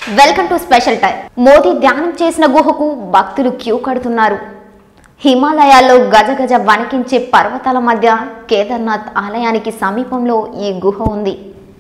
welcome to special time Modi ధ్యానం చేసిన గుహకు భక్తులు క్యూ కడుతున్నారు హిమాలయాల్లో గజగజ వణికించే పర్వతాల మధ్య కేదార్నాథ్ ఆలయానికి సమీపంలో ఈ గుహ ఉంది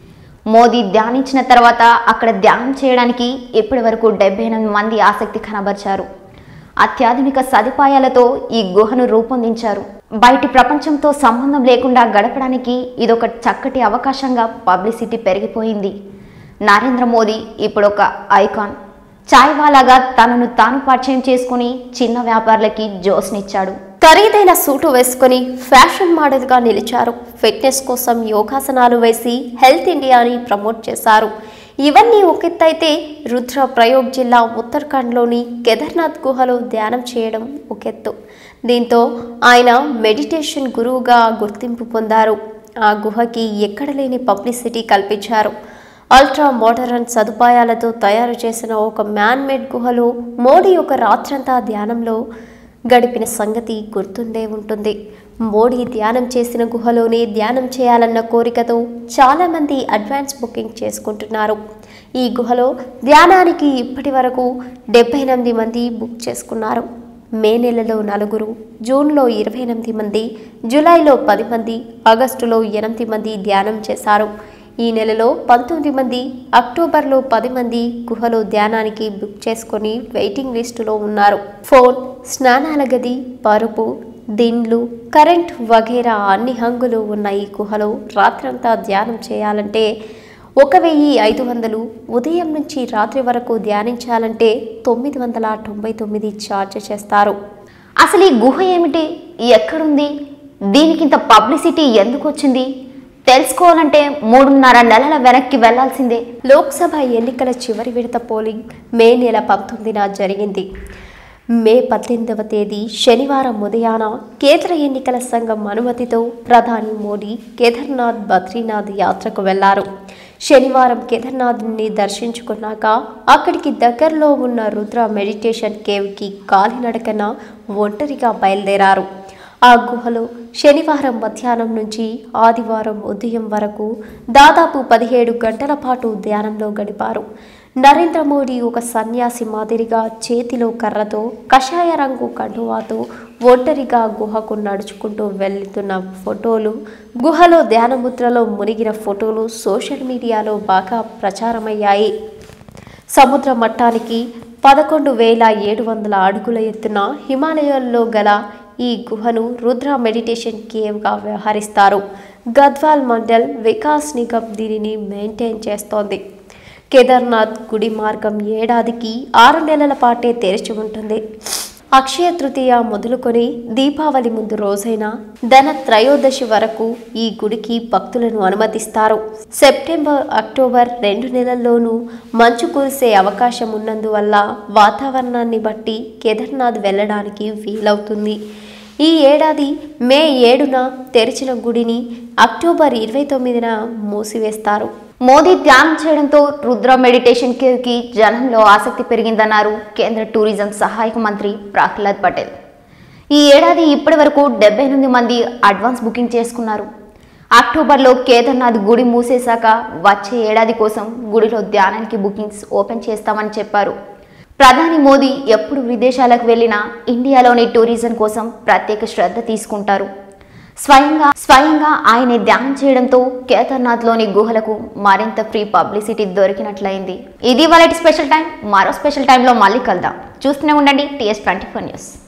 మోదీ ధ్యానించిన తర్వాత అక్కడ ధ్యానం చేయడానికి ఇప్పటి వరకు డెబ్బై ఎనిమిది మంది ఆసక్తి కనబరిచారు అత్యాధునిక సదుపాయాలతో ఈ గుహను రూపొందించారు బయటి ప్రపంచంతో సంబంధం లేకుండా గడపడానికి ఇదొక చక్కటి అవకాశంగా పబ్లిసిటీ పెరిగిపోయింది నరేంద్ర మోదీ ఇప్పుడు ఒక ఐకాన్ చాయ్ వాలాగా తనను తాను పరిచయం చేసుకుని చిన్న వ్యాపారులకి జోస్నిచ్చాడు ఖరీదైన సూటు వేసుకొని ఫ్యాషన్ మోడల్గా నిలిచారు ఫిట్నెస్ కోసం యోగాసనాలు వేసి హెల్త్ ఇండియాని ప్రమోట్ చేశారు ఇవన్నీ ఒకెత్తైతే రుద్ర ప్రయోగ్ జిల్లా ఉత్తరాఖండ్లోని కేదార్నాథ్ గుహలో ధ్యానం చేయడం ఒకెత్తు దీంతో ఆయన మెడిటేషన్ గురువుగా గుర్తింపు పొందారు ఆ గుహకి ఎక్కడ లేని పబ్లిసిటీ కల్పించారు అల్ట్రా మోడరన్ సదుపాయాలతో తయారు చేసిన ఒక మ్యాన్ మేడ్ గుహలో మోడీ ఒక రాత్రంతా ధ్యానంలో గడిపిన సంగతి గుర్తుండే ఉంటుంది మోడీ ధ్యానం చేసిన గుహలోనే ధ్యానం చేయాలన్న కోరికతో చాలామంది అడ్వాన్స్ బుకింగ్ చేసుకుంటున్నారు ఈ గుహలో ధ్యానానికి ఇప్పటి వరకు డెబ్బై ఎనిమిది మంది బుక్ చేసుకున్నారు మే నెలలో నలుగురు జూన్లో ఇరవై ఎనిమిది మంది జూలైలో పది మంది ఆగస్టులో ఎనిమిది మంది ధ్యానం చేశారు ఈ నెలలో పంతొమ్మిది మంది అక్టోబర్లో పది మంది గుహలో ధ్యానానికి బుక్ చేసుకొని వెయిటింగ్ లిస్టులో ఉన్నారు ఫోన్ స్నానాల గది పరుపు దిండ్లు కరెంట్ వగేరా అన్ని హంగులు ఉన్న ఈ గుహలో రాత్రంతా ధ్యానం చేయాలంటే ఒక వెయ్యి ఐదు వందలు ఉదయం నుంచి రాత్రి వరకు ధ్యానించాలంటే తొమ్మిది వందల తొంభై తొమ్మిది ఛార్జ్ చేస్తారు అసలు ఈ గుహ ఏమిటి ఎక్కడుంది దీనికింత పబ్లిసిటీ ఎందుకు వచ్చింది తెలుసుకోవాలంటే మూడున్నర నెలల వెనక్కి వెళ్లాల్సిందే లోక్సభ ఎన్నికల చివరి విడత పోలింగ్ మే నెల పంతొమ్మిదిన జరిగింది మే పద్దెనిమిదవ తేదీ శనివారం ఉదయాన కేంద్ర ఎన్నికల సంఘం అనుమతితో ప్రధాని మోడీ కేదార్నాథ్ బద్రీనాథ్ యాత్రకు వెళ్లారు శనివారం కేదార్నాథ్ని దర్శించుకున్నాక అక్కడికి దగ్గరలో ఉన్న రుద్ర మెడిటేషన్ కేవ్కి కాలినడకన ఒంటరిగా బయలుదేరారు ఆ గుహలో శనివారం మధ్యాహ్నం నుంచి ఆదివారం ఉదయం వరకు దాదాపు పదిహేడు గంటల పాటు ధ్యానంలో గడిపారు నరేంద్ర మోడీ ఒక సన్యాసి మాదిరిగా చేతిలో కర్రతో కషాయ రంగు కండువాతో ఒంటరిగా గుహకు నడుచుకుంటూ వెళ్తున్న ఫోటోలు గుహలో ధ్యానముద్రలో మునిగిన ఫోటోలు సోషల్ మీడియాలో బాగా ప్రచారమయ్యాయి సముద్ర మట్టానికి పదకొండు వేల ఏడు వందల అడుగుల ఎత్తున హిమాలయాల్లో గల ఈ గుహను రుద్ర మెడిటేషన్ కేవ్గా వ్యవహరిస్తారు గద్వాల్ మండల్ వికాస్ నిగమ్ దీనిని మెయింటైన్ చేస్తోంది కేదార్నాథ్ గుడి మార్గం ఏడాదికి ఆరు నెలల పాటే తెరిచి ఉంటుంది అక్షయ తృతీయ మొదలుకొని దీపావళి ముందు రోజైన ధన త్రయోదశి వరకు ఈ గుడికి భక్తులను అనుమతిస్తారు సెప్టెంబర్ అక్టోబర్ రెండు నెలల్లోనూ మంచు కురిసే అవకాశం ఉన్నందువల్ల వాతావరణాన్ని బట్టి కేదార్నాథ్ వెళ్ళడానికి వీలవుతుంది ఈ ఏడాది మే ఏడున తెరిచిన గుడిని అక్టోబర్ ఇరవై తొమ్మిదిన మూసివేస్తారు మోదీ ధ్యానం చేయడంతో రుద్ర మెడిటేషన్ కేవ్కి జనంలో ఆసక్తి పెరిగిందన్నారు కేంద్ర టూరిజం సహాయక మంత్రి ప్రహ్లాద్ పటేల్ ఈ ఏడాది ఇప్పటి వరకు డెబ్బై ఎనిమిది మంది అడ్వాన్స్ బుకింగ్ చేసుకున్నారు అక్టోబర్లో కేదార్నాథ్ గుడి మూసేశాక వచ్చే ఏడాది కోసం గుడిలో ధ్యానానికి బుకింగ్స్ ఓపెన్ చేస్తామని చెప్పారు ప్రధాని మోదీ ఎప్పుడు విదేశాలకు వెళ్ళినా ఇండియాలోని టూరిజం కోసం ప్రత్యేక శ్రద్ధ తీసుకుంటారు స్వయంగా స్వయంగా ఆయనే ధ్యానం చేయడంతో కేదార్నాథ్లోని గుహలకు మరింత ఫ్రీ పబ్లిసిటీ దొరికినట్లయింది ఇది వాళ్ళ స్పెషల్ టైం మరో స్పెషల్ టైంలో మళ్ళీ కలుద్దాం చూస్తూనే ఉండండి టీఎస్ ట్వంటీ ఫోర్ న్యూస్